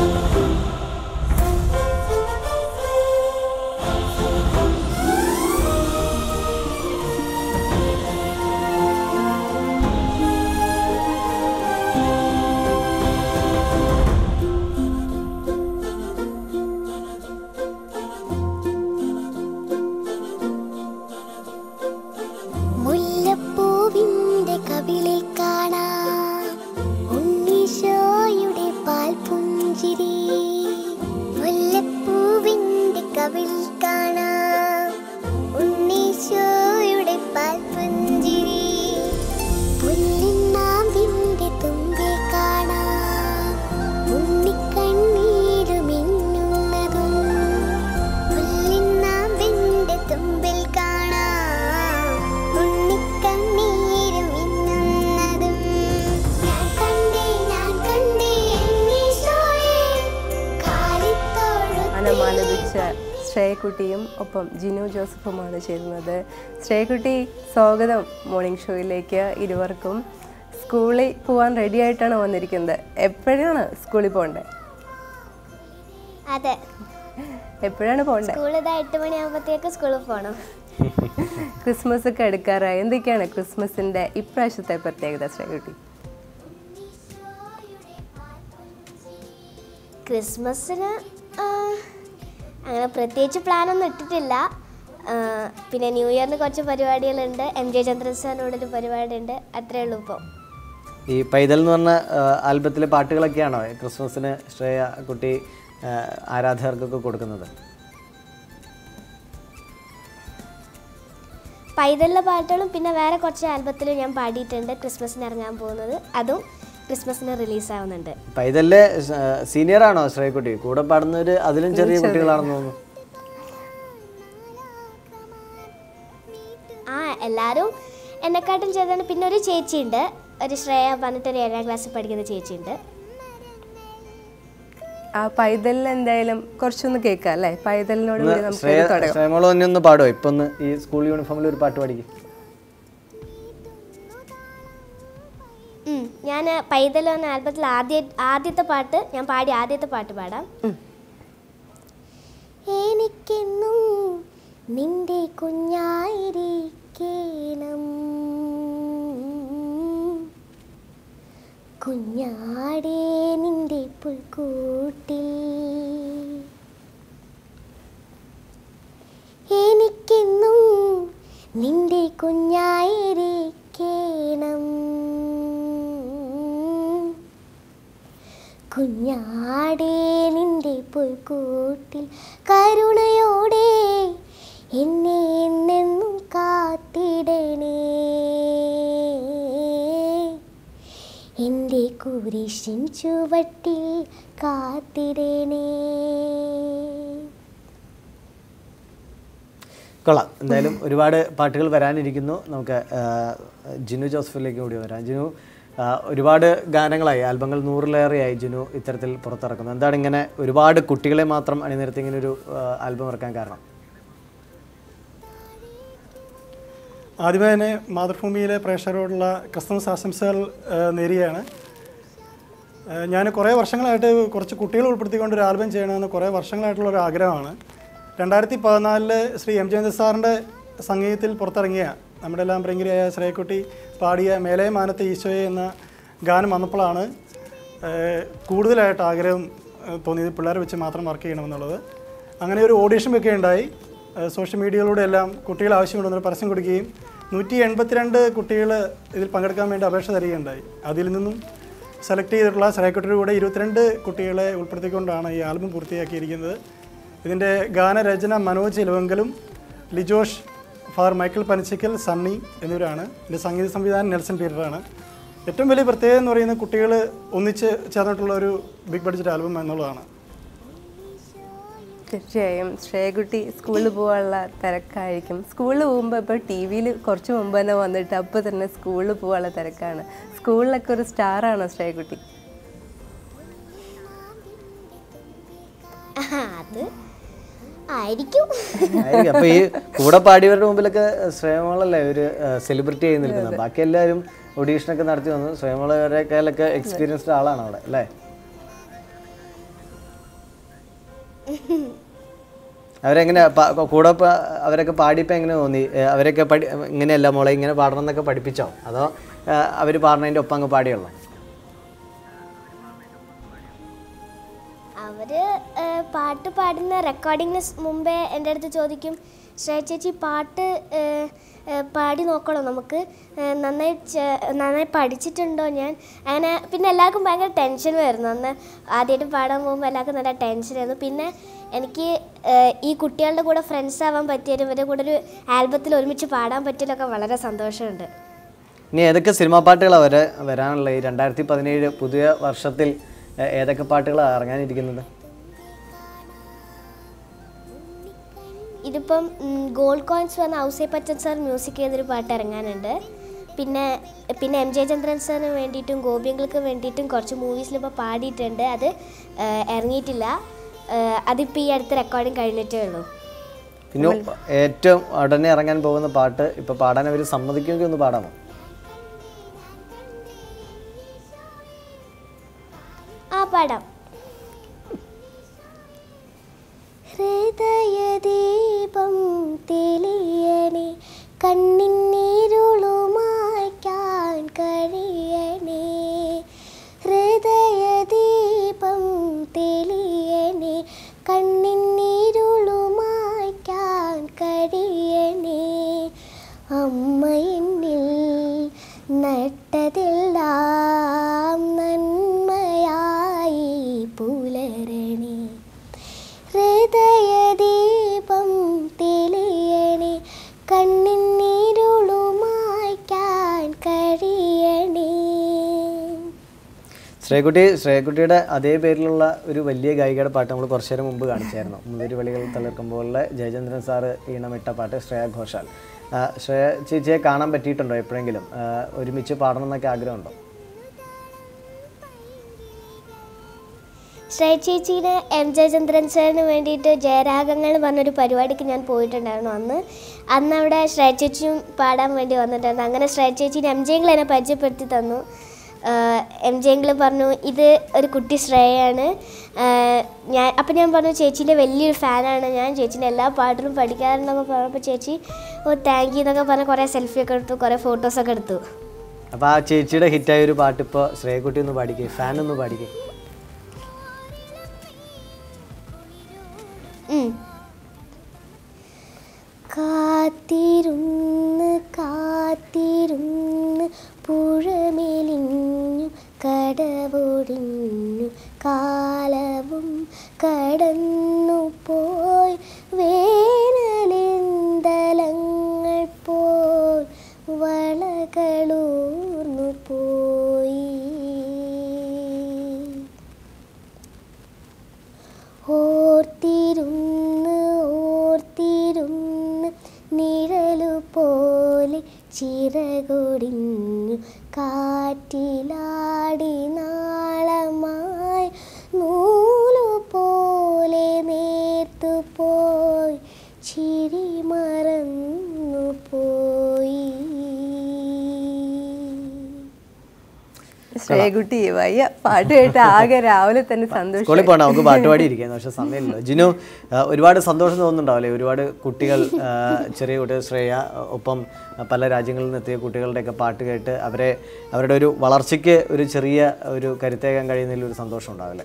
മുല്ലപ്പൂവിന്റെ കവിളിൽ കാണാം ഉണ്ണീശോയുടെ പാൽപുഞ്ചിരി മുല്ലപ്പൂവിന്റെ കവിളിൽ കാണാം ഉണ്ണീശോയുടെ പാൽപുഞ്ചിരി പുല്ലിനാമ്പിന്റെ തുമ്പിൽ കാണാം ഉണ്ണിക്കണ്ണീരു മിന്നുന്നതും പുല്ലിനാമ്പിന്റെ തുമ്പിൽ കാണാം ഉണ്ണിക്കണ്ണീര് മിന്നുന്നതും ഞാൻ കണ്ടേ ഞാൻ കണ്ടേ എന്നീശോയെ കാലിത്തോഴുത്തിൽ ഗാനം ആലപിച്ച ശ്രേയക്കുട്ടിയും ഒപ്പം ജിനു ജോസഫുമാണ് ചേരുന്നത് ശ്രേയക്കുട്ടി സ്വാഗതം മോർണിംഗ് ഷോയിലേക്ക് ഇരുവർക്കും സ്കൂളിൽ പോകാൻ റെഡി ആയിട്ടാണ് വന്നിരിക്കുന്നത് എപ്പോഴാണ് സ്കൂളിൽ പോകേണ്ടത് അതെ എപ്പോഴാണ് പോകേണ്ടത് സ്കൂളിൽ ഇതാ എട്ട് മണിയാകുമ്പോഴത്തേക്ക് സ്കൂളിൽ പോകണം ക്രിസ്മസ് ഒക്കെ എടുക്കാറായി എന്തൊക്കെയാണ് ക്രിസ്മസിന്റെ ഇപ്രാവശ്യത്തെ പ്രത്യേകത ശ്രേയക്കുട്ടി ക്രിസ്മസിന് ആ, അങ്ങനെ പ്രത്യേകിച്ച് പ്ലാനൊന്നും ഇട്ടിട്ടില്ല ആ, പിന്നെ ന്യൂ ഇയറിന് കുറച്ച് പരിപാടികളുണ്ട് എം ജെ ചന്ദ്രൻ സാറിനോട് ഒരു പരിപാടി ഉണ്ട് അത്രേ ഉള്ളൂ ഇപ്പോൾ ഈ പൈതൽ എന്ന് പറഞ്ഞ ആ, ആൽബത്തിലെ പാട്ടുകളൊക്കെയാണോ ക്രിസ്മസിന് ശ്രേയ കുട്ടി ആ, ആരാധകർക്കൊക്കെ കൊടുക്കുന്നത് പൈതലിലെ പാട്ടുകളും പിന്നെ വേറെ കുറച്ച് ആൽബത്തിലും ഞാൻ പാടിയിട്ടുണ്ട് ക്രിസ്മസിന് ഇറങ്ങാൻ പോകുന്നത് അതും ക്രിസ്മസിന് റിലീസാവുന്നുണ്ട് പൈതലിലെ സീനിയർ ആണോ ശ്രേയക്കുട്ടി കൂടെ പാടുന്നവർ അതിലും ചെറിയ കുട്ടികളാണെന്ന് തോന്നുന്നു ആ എല്ലാവരും എന്നെക്കാട്ടും ചെയ്താണ് പിന്നെ ഒരു ചേച്ചിയുണ്ട് ഒരു ശ്രേയ പറഞ്ഞിട്ട് ഒരു ഏഴാം ക്ലാസ്സിൽ പഠിക്കുന്ന ചേച്ചിയുണ്ട് ആ പൈതലിൽ എന്തായാലും കുറച്ചൊന്ന് കേൾക്കാം അല്ലേ പൈതലിനോട് കൂടി നമുക്ക് ശ്രേയ തുടങ്ങാം ശ്രേയമോള് തന്നെ ഒന്ന് പാടുമോ ഇപ്പൊ ഒന്ന് ഈ സ്കൂൾ യൂണിഫോമിൽ ഒരു പാട്ട് പാടിക്കും ഞാൻ പൈതൽ എന്ന ആൽബത്തിൽ ആദ്യ ആദ്യത്തെ പാട്ട് ഞാൻ പാടി ആദ്യത്തെ പാട്ട് പാടാം എനിക്കെന്നും നിന്റെ കുഞ്ഞായിരിക്കണം കുഞ്ഞാടേ നിന്റെ പുൽക്കൂട്ടിൽ എനിക്കെന്നും നിന്റെ കുഞ്ഞായിരിക്കണം കുഞ്ഞാടേ നിന്റെ പുൽക്കൂട്ടിൽ കരുണയോടെ എന്നെ എന്നെന്നും കാത്തിടണേ എൻ്റെ കുരിശിൻ ചുവട്ടിൽ കാത്തിടണേ കൊള്ളാം എന്തായാലും ഒരുപാട് പാട്ടുകൾ വരാനിരിക്കുന്നു നമുക്ക് ആ, ജിനു ജോസഫിലേക്ക് കൂടി വരാം ജിനു ആ, ഒരുപാട് ഗാനങ്ങളായി ആൽബങ്ങൾ നൂറിലേറെയായി ജിനു ഇത്തരത്തിൽ പുറത്തിറക്കുന്നത് എന്താണ് ഇങ്ങനെ ഒരുപാട് കുട്ടികളെ മാത്രം അണിനിരത്തി ഇങ്ങനെ ഒരു ആ, ആൽബം ഇറക്കാൻ കാരണം ആദ്യമേ തന്നെ മാതൃഭൂമിയിലെ പ്രേക്ഷകരോടുള്ള ക്രിസ്മസ് ആശംസകൾ ആ, നേരുകയാണ് ഞാൻ കുറേ വർഷങ്ങളായിട്ട് കുറച്ച് കുട്ടികളെ ഉൾപ്പെടുത്തിക്കൊണ്ട് ഒരു ആൽബം ചെയ്യണമെന്ന് കുറേ വർഷങ്ങളായിട്ടുള്ള ഒരു ആഗ്രഹമാണ് രണ്ടായിരത്തി പതിനാലില് ശ്രീ എം ജയന്ത് സാറിൻ്റെ സംഗീതത്തിൽ പുറത്തിറങ്ങിയ നമ്മുടെ എല്ലാം പ്രിയങ്കരിയായ ശ്രേയക്കുട്ടി പാടിയ മേലേ മാനത്തെ ഈശോയെ എന്ന ഗാനം വന്നപ്പോഴാണ് ഏഹ്, കൂടുതലായിട്ട് ആഗ്രഹം ഏഹ്, തോന്നിയത് പിള്ളേരെ വെച്ച് മാത്രം വർക്ക് ചെയ്യണമെന്നുള്ളത് അങ്ങനെ ഒരു ഓഡീഷൻ ഒക്കെ ഉണ്ടായി ഏഹ്, സോഷ്യൽ മീഡിയയിലൂടെ എല്ലാം കുട്ടികൾ ആവശ്യമുണ്ടെന്നൊരു പരസ്യം കൊടുക്കുകയും നൂറ്റി എൺപത്തിരണ്ട് കുട്ടികൾ ഇതിൽ പങ്കെടുക്കാൻ വേണ്ടി അപേക്ഷ തരികയുണ്ടായി അതിൽ നിന്നും സെലക്ട് ചെയ്തിട്ടുള്ള ശ്രേയക്കുട്ടിയുടെ കൂടെ ഇരുപത്തിരണ്ട് കുട്ടികളെ ഉൾപ്പെടുത്തിക്കൊണ്ടാണ് ഈ ആൽബം പൂർത്തിയാക്കിയിരിക്കുന്നത് ഇതിൻ്റെ ഗാനരചന മനോജ് ഇലവങ്കലും ലിജോഷ് ഫാർ മൈക്കിൾ പനച്ചിക്കൽ സണ്ണി എന്നിവരാണ് ഇതിൻ്റെ സംഗീത സംവിധാനം നെൽസൺ പീറ്ററാണ് ഏറ്റവും വലിയ പ്രത്യേകത എന്ന് പറയുന്നത് കുട്ടികൾ ഒന്നിച്ച് ചേർന്നിട്ടുള്ള ഒരു ബിഗ് ബഡ്ജറ്റ് ആൽബം എന്നുള്ളതാണ് തീർച്ചയായും ശ്രേയകുട്ടി സ്കൂളിൽ പോകാനുള്ള തിരക്കായിരിക്കും സ്കൂളിൽ പോകുമ്പോൾ ഇപ്പോൾ ടി വിയിൽ കുറച്ച് മുമ്പ് തന്നെ വന്നിട്ട് അപ്പോൾ തന്നെ സ്കൂളിൽ പോകാനുള്ള തിരക്കാണ് സ്കൂളിലൊക്കെ ഒരു സ്റ്റാറാണോ ശ്രേയകുട്ടി അത് ആയിരിക്കും ആയിരിക്കും. അപ്പൊ ഈ കൂടെ പാടിയവരുടെ മുമ്പിലൊക്കെ ശ്രേയമോളല്ലേ ഒരു സെലിബ്രിറ്റി ആയി നിൽക്കുന്നത് ബാക്കി എല്ലാവരും ഓഡീഷനൊക്കെ നടത്തി വന്നു ശ്രേയമോളെ കയ്യിലൊക്കെ എക്സ്പീരിയൻസ്ഡ് ആളാണ് അവിടെ അല്ലേ അവരെങ്ങനെ പ- കൂടെ പ- അവരൊക്കെ പാടിയപ്പോൾ എങ്ങനെ തോന്നി ഏ, അവരൊക്കെ പഠി ഇങ്ങനെയല്ല മോളെ ഇങ്ങനെ പാടണം എന്നൊക്കെ പഠിപ്പിച്ചോ അതോ അവർ പാടുന്നതിൻ്റെ ഒപ്പം അങ്ങ് പാടിയുള്ളോ അവര് ഏഹ്, പാട്ട് പാടുന്ന റെക്കോർഡിങ്ങിന് സ് മുമ്പേ എൻ്റെ അടുത്ത് ചോദിക്കും ശ്രേയ ചേച്ചി പാട്ട് ഏഹ്, ഏഹ്, പാടി നോക്കണോ നമുക്ക് ഏഹ്, നന്നായി ചെ- നന്നായി പഠിച്ചിട്ടുണ്ടോ ഞാൻ അങ്ങനെ പിന്നെ എല്ലാവർക്കും ഭയങ്കര ടെൻഷൻ വരുന്നു അന്ന് ആദ്യമായിട്ട് പാടാൻ പോകുമ്പോൾ എല്ലാവർക്കും നല്ല ടെൻഷനായിരുന്നു പിന്നെ എനിക്ക് ഏഹ്, ഈ കുട്ടികളുടെ കൂടെ ഫ്രണ്ട്സ് ആവാൻ പറ്റിയതും ഇവരുടെ കൂടെ ഒരു ആൽബത്തിൽ ഒരുമിച്ച് പാടാൻ പറ്റിയതൊക്കെ വളരെ സന്തോഷമുണ്ട് ഇനി ഏതൊക്കെ സിനിമാ പാട്ടുകളാണ് വരെ വരാനുള്ള ഈ രണ്ടായിരത്തി പതിനേഴ് പുതിയ വർഷത്തിൽ ഏ, ഏതൊക്കെ പാട്ടുകളാണ് ഇറങ്ങാനിരിക്കുന്നത് ഇതിപ്പം ഗോൾഡ് കോയിൻസ് വന്ന ഔസേ പച്ചൻ സാർ മ്യൂസിക് ചെയ്തൊരു പാട്ട് ഇറങ്ങാനുണ്ട് പിന്നെ പിന്നെ എം ജെ ചന്ദ്രൻ സാറിന് വേണ്ടിയിട്ടും ഗോപിയങ്ങൾക്ക് വേണ്ടിയിട്ടും കുറച്ച് മൂവീസിൽ ഇപ്പോൾ പാടിയിട്ടുണ്ട് അത് ആ, ഇറങ്ങിയിട്ടില്ല ആ, അതിപ്പോൾ ഈ അടുത്ത് റെക്കോർഡിങ് കഴിഞ്ഞിട്ടേ ഉള്ളൂ പിന്നെ ഏറ്റവും ഉടനെ ഇറങ്ങാൻ പോകുന്ന പാട്ട് ഇപ്പോൾ പാടാൻ അവർ സമ്മതിക്കുമെങ്കിൽ ഒന്ന് പാടാമോ ആ പാടാം ഹൃദയദീപം തെളിയണേ കണ്ണിന്നീരുളുമായ്ക്കാൻ കഴിയണേ ഹൃദയദീപം തെളിയണേ കണ്ണിന്നീരുളുമായ്ക്കാൻ കഴിയണേ അമ്മ എന്നിൽ നട്ടതെല്ലാം നന്മയായി പുലരണേ ഹൃദയദീപം തെളിയണേ കണ്ണിന്നീരുളുമായ്ക്കാൻ കഴിയണേ ശ്രേയക്കുട്ടി ശ്രേയക്കുട്ടിയുടെ അതേ പേരിലുള്ള ഒരു വലിയ ഗായികയുടെ പാട്ട് നമ്മൾ കുറച്ചു നേരം മുമ്പ് കാണിച്ചായിരുന്നു മുതിരി വെളികൾ തളിർക്കുമ്പോഴുള്ള ജയചന്ദ്രൻ സാറ് ഈണമിട്ട പാട്ട് ശ്രേയ ഘോഷാൽ ആ, ശ്രേയ ചേച്ചിയെ കാണാൻ പറ്റിയിട്ടുണ്ടോ എപ്പോഴെങ്കിലും ആ, ഒരുമിച്ച് പാടണം എന്നൊക്കെ ആഗ്രഹമുണ്ടോ ശ്രേയ ചേച്ചീനെ എം ജയചന്ദ്രൻ സാറിന് വേണ്ടിയിട്ട് ജയരാഗങ്ങൾ പറഞ്ഞൊരു പരിപാടിക്ക് ഞാൻ പോയിട്ടുണ്ടായിരുന്നു അന്ന് അന്ന് അവിടെ ശ്രേയ ചേച്ചിയും പാടാൻ വേണ്ടി വന്നിട്ടുണ്ടായിരുന്നു അങ്ങനെ ശ്രേയ ചേച്ചീനെ എം ജെങ്കിൽ എന്നെ പരിചയപ്പെടുത്തി തന്നു എം ജെങ്കിൽ പറഞ്ഞു ഇത് ഒരു കുട്ടി ശ്രേയാണ് ആഹ് ഞാൻ അപ്പം ഞാൻ പറഞ്ഞു ചേച്ചീൻ്റെ വലിയൊരു ഫാനാണ് ഞാൻ ചേച്ചീൻ്റെ എല്ലാ പാട്ടിലും പഠിക്കാറുണ്ടെന്നൊക്കെ പറഞ്ഞപ്പോൾ ചേച്ചി ഓ താങ്ക് യു എന്നൊക്കെ പറഞ്ഞ് കുറേ സെൽഫിയൊക്കെ എടുത്തു കുറേ ഫോട്ടോസൊക്കെ എടുത്തു അപ്പോൾ ആ ചേച്ചിയുടെ ഹിറ്റായ ഒരു പാട്ട് ഇപ്പോൾ ശ്രേയക്കുട്ടി ഒന്ന് പാടിക്കേ ഫാൻ ഒന്ന് പാടിക്കേ ഉം. കാത്തിരുന്ന് കാത്തിരുന്ന് പുഴമെലിഞ്ഞു കടവൊടിഞ്ഞു കാലവും കടന്നു പോയി വേനലിന്തലങ്ങൾ പോൽ വളകളൂർന്നു പോയി ഓർത്തിരുന്ന് ഓർത്തിരുന്ന് നിഴലു പോലെ ചിറകൊടിഞ്ഞു കാറ്റിലാടി നാളമായി നൂലു പോലെ നേർത്തു പോയി ചിരി മറന്നു പോയി ശ്രേയകുട്ടി വയ്യ പാട്ട് കേട്ട് ആകെ രാവിലെ തന്നെ സന്തോഷം സ്കൂളിൽ പോകണം നമുക്ക് പാട്ട് പാടി ഇരിക്കാം പക്ഷെ സമയമില്ലല്ലോ ജിനു ആ, ഒരുപാട് സന്തോഷം തോന്നുന്നുണ്ടാവില്ലേ ഒരുപാട് കുട്ടികൾ ആ, ചെറിയ കുട്ടികൾ ശ്രേയ ഒപ്പം പല രാജ്യങ്ങളിൽ നിന്ന് എത്തിയ കുട്ടികളുടെയൊക്കെ പാട്ട് കേട്ട് അവരെ അവരുടെ ഒരു വളർച്ചയ്ക്ക് ഒരു ചെറിയ ഒരു കരുത്തേകാൻ കഴിയുന്നതിൽ ഒരു സന്തോഷം ഉണ്ടാവില്ലേ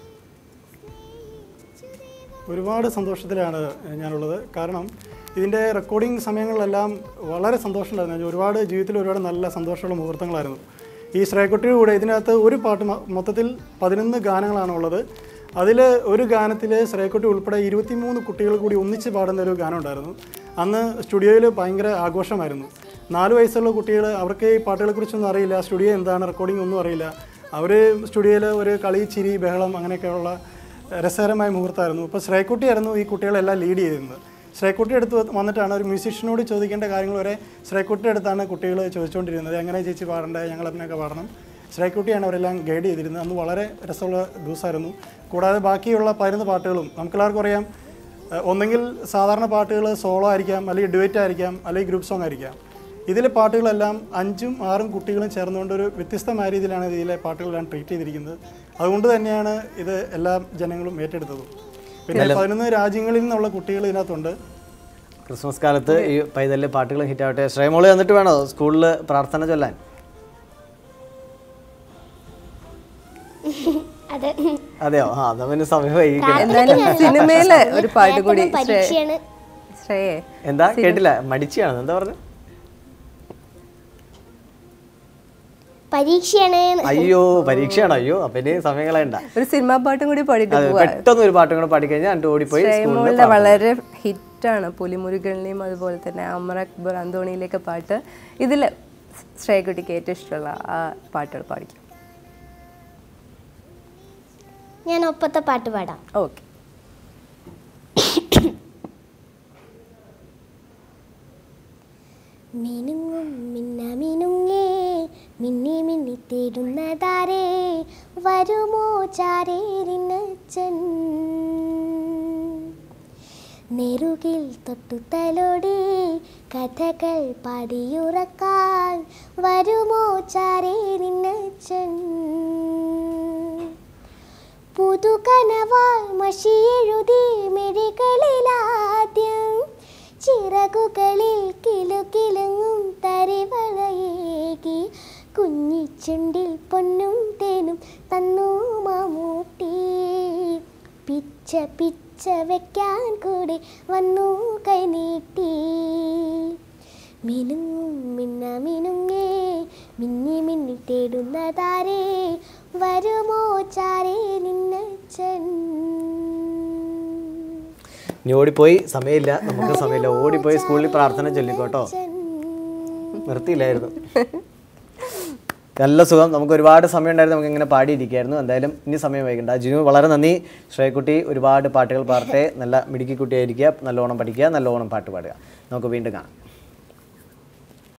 ഒരുപാട് സന്തോഷത്തിലാണ് ഞാനുള്ളത് കാരണം ഇതിൻ്റെ റെക്കോർഡിംഗ് സമയങ്ങളിലെല്ലാം വളരെ സന്തോഷമുണ്ടായിരുന്നു ഒരുപാട് ജീവിതത്തിൽ ഒരുപാട് നല്ല സന്തോഷമുള്ള മുഹൂർത്തങ്ങളായിരുന്നു ഈ ശ്രേയക്കുട്ടിയുടെ കൂടെ ഇതിനകത്ത് ഒരു പാട്ട് മ- മൊത്തത്തിൽ പതിനൊന്ന് ഗാനങ്ങളാണ് ഉള്ളത് അതിൽ ഒരു ഗാനത്തിൽ ശ്രേയക്കുട്ടി ഉൾപ്പെടെ ഇരുപത്തിമൂന്ന് കുട്ടികൾ കൂടി ഒന്നിച്ച് പാടുന്ന ഒരു ഗാനം ഉണ്ടായിരുന്നു അന്ന് സ്റ്റുഡിയോയിൽ ഭയങ്കര ആഘോഷമായിരുന്നു നാല് വയസ്സുള്ള കുട്ടികൾ അവർക്ക് ഈ പാട്ടുകളെക്കുറിച്ചൊന്നും അറിയില്ല സ്റ്റുഡിയോ എന്താണ് റെക്കോർഡിംഗ് ഒന്നും അറിയില്ല അവർ സ്റ്റുഡിയോയിൽ ഒരു കളി ചിരി ബഹളം അങ്ങനെയൊക്കെയുള്ള രസകരമായ മുഹൂർത്തമായിരുന്നു ഇപ്പോൾ ശ്രേയക്കുട്ടിയായിരുന്നു ഈ കുട്ടികളെല്ലാം ലീഡ് ചെയ്തിരുന്നത് ശ്രേയക്കുട്ടി അടുത്ത് വ- വന്നിട്ടാണ് ഒരു മ്യൂസീഷ്യനോട് ചോദിക്കേണ്ട കാര്യങ്ങൾ വരെ ശ്രേയക്കുട്ടിയുടെ അടുത്താണ് കുട്ടികൾ ചോദിച്ചുകൊണ്ടിരുന്നത് എങ്ങനെ ചേച്ചി പാടണ്ടേ ഞങ്ങൾ അതിനൊക്കെ പാടണം ശ്രേയക്കുട്ടിയാണ് അവരെല്ലാം ഗൈഡ് ചെയ്തിരുന്നത് അന്ന് വളരെ രസമുള്ള ദിവസമായിരുന്നു കൂടാതെ ബാക്കിയുള്ള പതിനൊന്ന് പാട്ടുകളും നമുക്കെല്ലാവർക്കും അറിയാം ഏഹ് ഒന്നെങ്കിൽ സാധാരണ പാട്ടുകൾ സോളോ ആയിരിക്കാം അല്ലെങ്കിൽ ഡുവറ്റ് ആയിരിക്കാം അല്ലെങ്കിൽ ഗ്രൂപ്പ് സോങ് ആയിരിക്കാം ഇതിലെ പാട്ടുകളെല്ലാം അഞ്ചും ആറും കുട്ടികളും ചേർന്നുകൊണ്ട് ഒരു വ്യത്യസ്തമായ രീതിയിലാണ് ഇതിലെ പാട്ടുകളെല്ലാം ട്രീറ്റ് ചെയ്തിരിക്കുന്നത് അതുകൊണ്ട് തന്നെയാണ് ഇത് എല്ലാ ജനങ്ങളും ഏറ്റെടുത്തതും പിന്നെ പതിനൊന്ന് രാജ്യങ്ങളിൽ നിന്നുള്ള കുട്ടികൾ ഇതിനകത്തുണ്ട് ക്രിസ്മസ് കാലത്ത് ഈ പൈതലിലെ പാട്ടുകൾ ഹിറ്റാവട്ടെ ശ്രേയമോള് വന്നിട്ട് വേണോ സ്കൂളിൽ പ്രാർത്ഥന ചൊല്ലാൻ അതെ അതെയോ ആ എന്നാ പിന്നെ സമയം വൈകിക്കണം എന്നാലും സിനിമയില് ഒരു പാട്ട് കൂടി നേരത്തെ പരീക്ഷയാണ് ശ്രേയേ എന്താ കേട്ടില്ല മടിച്ചാണ് എന്താ പറഞ്ഞു പരീക്ഷയാണ് അയ്യോ പരീക്ഷയാണോ അയ്യോ അപ്പൊ ഇനി സമയം കളയണ്ട ഒരു സിനിമാ പാട്ടും കൂടി പാടിയിട്ട് അതെ പോവാ പെട്ടെന്ന് ഒരു പാട്ടും കൂടെ പാടിക്കഴിഞ്ഞാൽ എന്നിട്ട് ഓടിപ്പോയി സ്കൂളിൽ ശ്രേയമോളുടെ വളരെ ഹിറ്റാണ് പുലിമുരുകളിനെയും അതുപോലെ തന്നെ അമർ അക്ബർ അന്തോണിയിലേക്ക് പാട്ട് ഇതിൽ ശ്രേയക്കുട്ടിക്ക് ഏറ്റവും ഇഷ്ടമുള്ള ആ പാട്ടുകൾ പാടിക്കും ഞാൻ ഒപ്പത്തെ പാട്ട് പാടാം ഓക്കെ മിനുങ്ങും മിന്ന മിനുങ്ങേ മിന്നി മിന്നി തേടുന്നതാരേ വരുമോ ചാരേ നിന്നച്ചൻ നെറുകിൽ തൊട്ടു തലോടി കഥകൾ പാടിയുറക്കാൻ വരുമോ ചാരേ നിന്നച്ചൻ പുതുകനവാൽ മഷിയെഴുതി മിഴികളിലാദ്യം ചിറകുകളിൽ കിലുകിലുങ്ങും തരിവളയേകി കുഞ്ഞിച്ചുണ്ടിൽ പൊന്നും തേനും തന്നു മാമൂട്ടി പിച്ച പിച്ച വെക്കാൻ കൂടി വന്നു കൈനീട്ടി മിനുങ്ങും മിന്ന മിനുങ്ങേ മിന്നി മിന്നി തേടുന്നതാരേ വരുമോ ചാരേ നിന്നച്ചൻ ഇനി ഓടിപ്പോയി സമയമില്ല നമുക്ക് സമയമില്ല ഓടിപ്പോയി സ്കൂളിൽ പ്രാർത്ഥന ചൊല്ലിക്കോട്ടോ നിർത്തിയില്ലായിരുന്നു നല്ല സുഖം നമുക്ക് ഒരുപാട് സമയം ഉണ്ടായിരുന്നു നമുക്ക് ഇങ്ങനെ പാടിയിരിക്കായിരുന്നു എന്തായാലും ഇനി സമയം വൈകണ്ട ജിനു വളരെ നന്ദി ശ്രേയക്കുട്ടി ഒരുപാട് പാട്ടുകൾ പാടട്ടെ നല്ല മിടുക്കി കുട്ടിയായിരിക്കുക നല്ലോണം പഠിക്കുക നല്ലോണം പാട്ട് പാടുക നമുക്ക് വീണ്ടും കാണാം